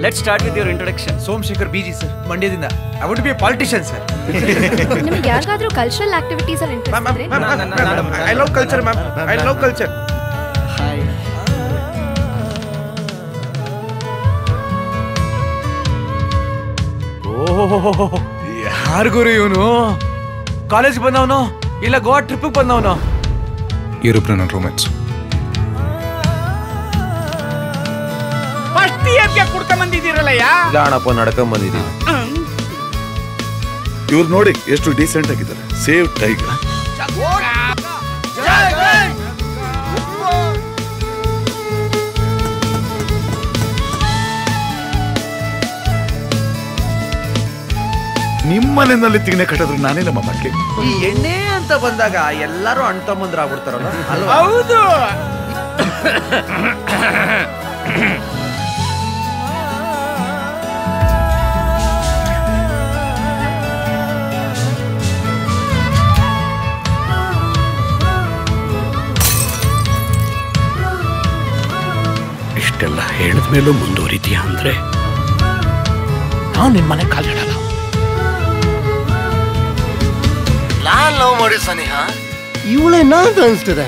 Let start with your introduction Somashekar BG sir ಮಂಡ್ಯದಿಂದ I would be politician sir ನಿಮ್ಗೆ ಯಾರಿಗಾದ್ರೂ cultural activities ಅಲ್ಲಿ interest ಇದ್ರೆ I love culture ma'am I love culture hi ಓಹೋ ಯಾರು ಗುರು ಇವನು ಕಾಲೇಜ್ ಬಂದವನು ಇಲ್ಲ ಗೋವಾ ಟ್ರಿಪ್ ಬಂದವನು ಇವರಿಬ್ರು ನನ್ನ ರೂಮೇಟ್ಸ್ ಫಸ್ಟ್ ಇಯರ್ಗೆ ಕುಡ್ಕೊಂಡ್ ಬಂದಿದ್ದೀರಲ್ಲಯ್ಯ ಗಾಣಪ್ಪ ನಡ್ಕೊಂಡ್ ಬಂದಿದ್ದೀವಿ ಇವ್ರು ನೋಡಿ ಎಷ್ಟು ಡೀಸೆಂಟ್ ಆಗಿದ್ದಾರೆ ಸೇವ್ ಟೈಗರ್ ನಿಮ್ಮನೆಯಲ್ಲಿ ತಿಗಣೆ ಕಟ್ಟಿದ್ರು ನಾನೇ ನಮ್ಮ ಮಕ್ಕಳಿಗೆ ಈ ಎಣ್ಣೆ ಅಂತ ಬಂದಾಗ ಎಲ್ಲರೂ ಅಣ್ಣ ತಮ್ಮಂದ್ರಾಗ್ಬಿಡ್ತಾರಲ್ಲ ಅಲ್ವಾ ಹೌದು ಇಷ್ಟೆಲ್ಲ ಹೇಳಿದ ಮೇಲೂ ಮುಂದುವರಿತೀಯ ಅಂದ್ರೆ ನಾವು ನಿನ್ ಮನೆ ಕಾಲಿಡಲ್ಲ ನಾನ್ ಲವ್ ಮಾಡಿ ಸನಿಹಾ ಇವಳೇನಾ ಅಂತ ಅನಿಸ್ತದೆ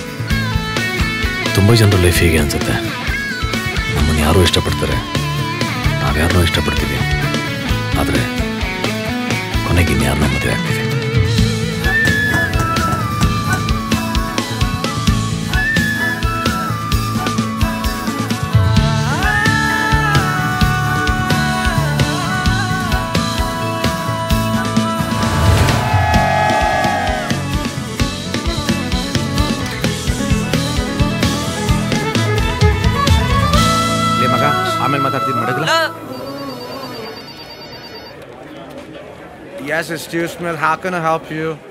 ತುಂಬ ಜನರ ಲೈಫ್ ಹೇಗೆ ಅನ್ಸುತ್ತೆ ನಮ್ಮನ್ನು ಯಾರೋ ಇಷ್ಟಪಡ್ತಾರೆ ನಾವ್ಯಾರನ್ನೋ ಇಷ್ಟಪಡ್ತೀವಿ ಆದರೆ ಕೊನೆಗೆ ಇನ್ಯಾರನ್ನ ಮದುವೆ ಆಗ್ತೀವಿ ಲೇ ಮಗ ಆಮೇಲೆ ಮಾತಾಡ್ತೀನಿ ಮಡಗಲ Yes, excuse me. How can I help you?